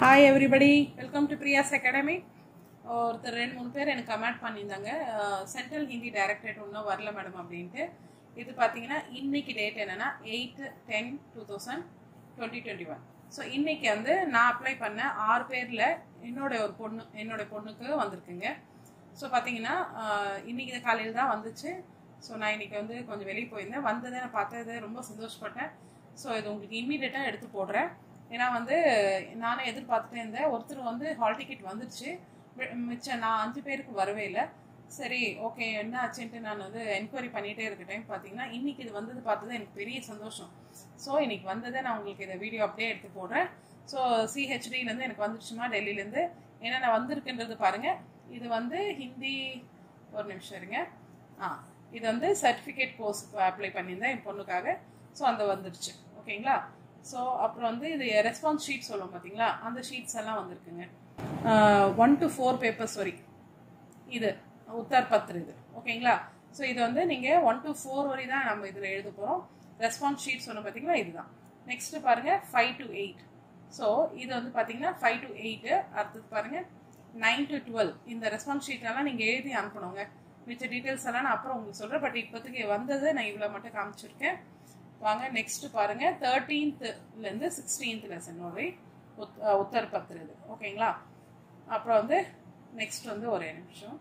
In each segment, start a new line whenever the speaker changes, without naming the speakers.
hi everybody welcome to Priya's academy ஒருத்தர் ரெண்டு மூணு பேர் எனக்கு கமெண்ட் பண்ணியிருந்தாங்க சென்ட்ரல் ஹிந்தி டைரக்டரேட் இன்னும் வரல மேடம் அப்படின்ட்டு இது பார்த்தீங்கன்னா இன்னைக்கு டேட் என்னன்னா eight ten two thousand twenty twenty one so இன்னைக்கு வந்து நான் அப்ளை பண்ண ஆறு பேரில் என்னோட ஒரு பொண்ணு என்னோட பொண்ணுக்கு வந்திருக்குங்க ஸோ பார்த்தீங்கன்னா ஆஹ், இன்னைக்கு காலையில் தான் வந்துச்சு ஸோ நான் இன்னைக்கு வந்து கொஞ்சம் வெளியே போயிருந்தேன் வந்ததை நான் பார்த்தது ரொம்ப சந்தோஷப்பட்டேன் ஸோ இது உங்களுக்கு இம்மீடியட்டாக எடுத்து போடுறேன் ஏன்னா வந்து நானும் எதிர்பார்த்துட்டே இருந்தேன் ஒருத்தர் வந்து ஹால் டிக்கெட் வந்துருச்சு மி- மிச்சம் நான் அஞ்சு பேருக்கு வரவே இல்லை சரி ஓகே என்ன ஆச்சுன்ட்டு நான் வந்து என்கொயரி பண்ணிகிட்டே இருக்க டைம் பார்த்தீங்கன்னா இன்னைக்கு இது வந்தது பார்த்தது எனக்கு பெரிய சந்தோஷம் ஸோ இன்னைக்கு வந்ததை நான் உங்களுக்கு இந்த வீடியோ அப்படியே எடுத்து போடுறேன் ஸோ சிஹெச்டிலேருந்து எனக்கு வந்துருச்சுமா டெல்லியிலேருந்து என்னென்ன வந்திருக்குன்றது பாருங்கள் இது வந்து ஹிந்தி ஒரு நிமிஷம் இருங்க ஆ இது வந்து சர்டிஃபிகேட் கோர்ஸ் அப்ளை பண்ணியிருந்தேன் என் பொண்ணுக்காக ஸோ அந்த வந்துடுச்சு ஓகேங்களா ஸோ அப்புறம் வந்து இது ரெஸ்பான்ஸ் ஷீட் சொல்லுவோம் பார்த்தீங்களா அந்த ஷீட்ஸ் எல்லாம் வந்திருக்குங்க ஒன் டு ஃபோர் பேப்பர்ஸ் வரைக்கும் இது உத்தர் பத்ரு இது ஓகேங்களா ஸோ இது வந்து நீங்கள் ஒன் டு ஃபோர் வரை தான் நம்ம இதில் எழுத போகிறோம் ரெஸ்பான்ஸ் ஷீட் சொன்ன பார்த்தீங்களா இதுதான் நெக்ஸ்ட் பாருங்க ஃபைவ் டு எயிட் ஸோ இது வந்து பார்த்தீங்கன்னா ஃபைவ் டு எயிட்டு அடுத்தது பாருங்க நைன் டு டுவெல் இந்த ரெஸ்பான்ஸ் ஷீட் எல்லாம் நீங்கள் எழுதி அனுப்பணுங்க மிச்ச டீட்டெயில்ஸ் எல்லாம் நான் அப்புறம் உங்களுக்கு சொல்கிறேன் பட் இப்போதைக்கு வந்தது நான் இவ்வளோ மட்டும் காமிச்சிருக்கேன் வாங்க நெக்ஸ்ட் பாருங்க தேர்ட்டீன்த்லேருந்து சிக்ஸ்டீன்த் லெசன் வரை உத் அஹ் உத்தர் பத்ரு இது ஓகேங்களா அப்புறம் வந்து நெக்ஸ்ட் வந்து ஒரே நிமிஷம்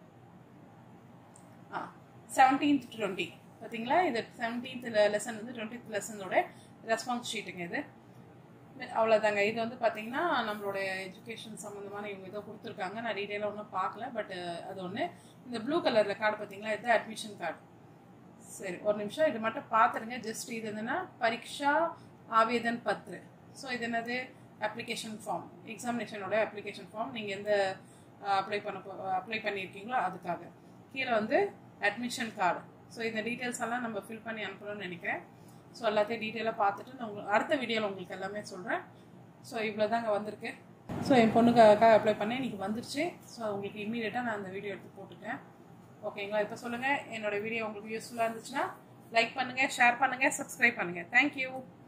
ஆ செவன்டீன்த் டுவெண்ட்டி பார்த்தீங்களா இது செவன்டீன்த் லெசன் வந்து டுவெண்ட்டித் லெசனோட ரெஸ்பான்ஸ் ஷீட்டுங்க இது அவ்வளோதாங்க இது வந்து பார்த்தீங்கன்னா நம்மளோட எஜுகேஷன் சம்மந்தமான இவங்க ஏதோ கொடுத்துருக்காங்க நான் டீட்டெயிலாக ஒன்றும் பார்க்கல பட் அது ஒன்று இந்த ப்ளூ கலரில் கார்டு பார்த்தீங்களா இது அட்மிஷன் கார்டு சரி ஒரு நிமிஷம் இது மட்டும் பார்த்துருங்க ஜஸ்ட் இது என்னன்னா பரீட்சா ஆவேதன் பத்ரு ஸோ இது என்னது அப்ளிகேஷன் ஃபார்ம் எக்ஸாமினேஷனோட அப்ளிகேஷன் ஃபார்ம் நீங்கள் எந்த அப்ளை பண்ண அப்ளை பண்ணியிருக்கீங்களோ அதுக்காக கீழே வந்து அட்மிஷன் கார்டு ஸோ இந்த டீட்டெயில்ஸ் எல்லாம் நம்ம ஃபில் பண்ணி அனுப்பணும்னு நினைக்கிறேன் ஸோ எல்லாத்தையும் டீட்டெயிலாக பார்த்துட்டு நான் உங்களுக்கு அடுத்த வீடியோவில் உங்களுக்கு எல்லாமே சொல்கிறேன் ஸோ இவ்வளோ தாங்க வந்திருக்கு ஸோ என் பொண்ணுக்காக அப்ளை பண்ணேன் இன்னைக்கு வந்துருச்சு ஸோ உங்களுக்கு இம்மீடியட்டாக நான் அந்த வீடியோ எடுத்து போட்டுட்டேன் ஓகேங்களா இப்போ சொல்லுங்கள் என்னோட வீடியோ உங்களுக்கு யூஸ்ஃபுல்லாக இருந்துச்சுன்னா லைக் பண்ணுங்கள் ஷேர் பண்ணுங்கள் சப்ஸ்கிரைப் பண்ணுங்கள் தேங்க்யூ